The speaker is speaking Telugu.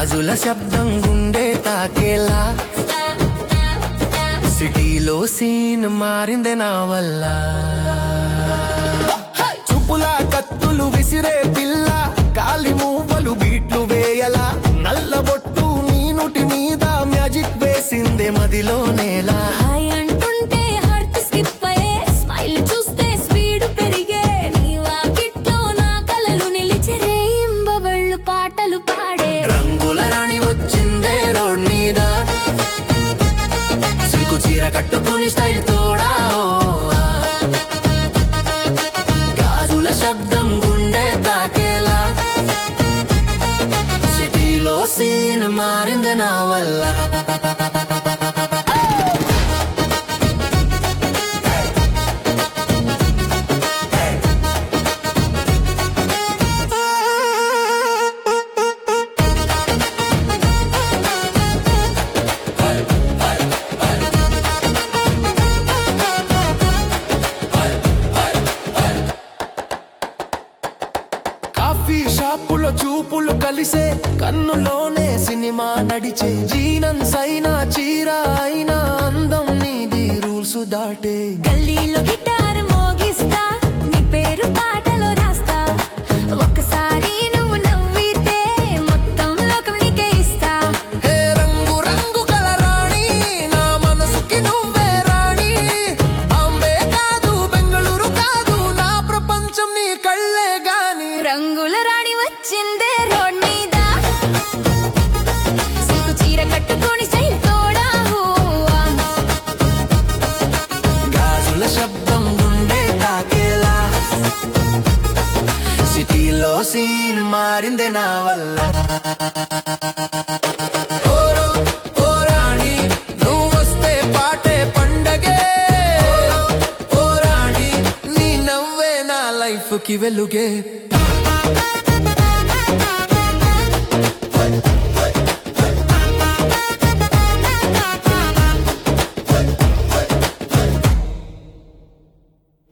గాజుల శబ్దం గుండె తాకేలా సిటీలో సీన్ మారిందే నా వల్ల చూపుల కత్తులు విసిరే పిల్ల కాలి మూవలు బీట్లు వేయలా నల్ల బొట్టు నీ నుటి మీద మ్యాజిక్ వేసిందే మదిలో నేలా హాయ్ అంటుంటే హార్ట్ స్కిప్ అయ్యే స్మైల్ చూస్తే స్పీడ్ పెరిగే నీ వాకిట్లో నా కలలు నిలిచే రేయింబవళ్ళు పాటలు పాడే రంగుల రాణి వచ్చిందే రోడ్ మీద సిల్కు చీర కట్టుకుని స్టైల్ తోడా ఓ ఆ. గాజుల శబ్దం గుండె తాకేలా సిటీలో సీన్ మారింది నా వల్ల కాఫీ షాపులో చూపులు కలిసే కన్నులోనే సినిమా నడిచే జీనన్స్ అయినా చీర అయినా అందం నీది రూల్స్ దాటే గల్లీలో గిటార్ మోగిస్తా నీ పేరు పాటలో రాస్తా ఒక్కసారి నువ్వు నవ్వితే మొత్తం లోకం నీకే ఇస్తా హే రంగు రంగు గల రాణి నా మనసుకి నువ్వే రాణి బాంబే కాదు బెంగళూరు కాదు నా ప్రపంచం నీ కళ్ళే గాని రంగుల రాణి వచ్చిందే రోడ్ మీద సిల్కు చీర కట్టుకొని స్టైల్ తోడా హూవా. గాజుల శబ్దం గుండె తాకేలా సిటీలో సీన్ మారిందే నా వల్ల ఓరో, ఓ రాణి, నువ్వొస్తే పాటే పండగే ఓ రాణి, నీ నవ్వే నా లైఫ్ కి వెలుగే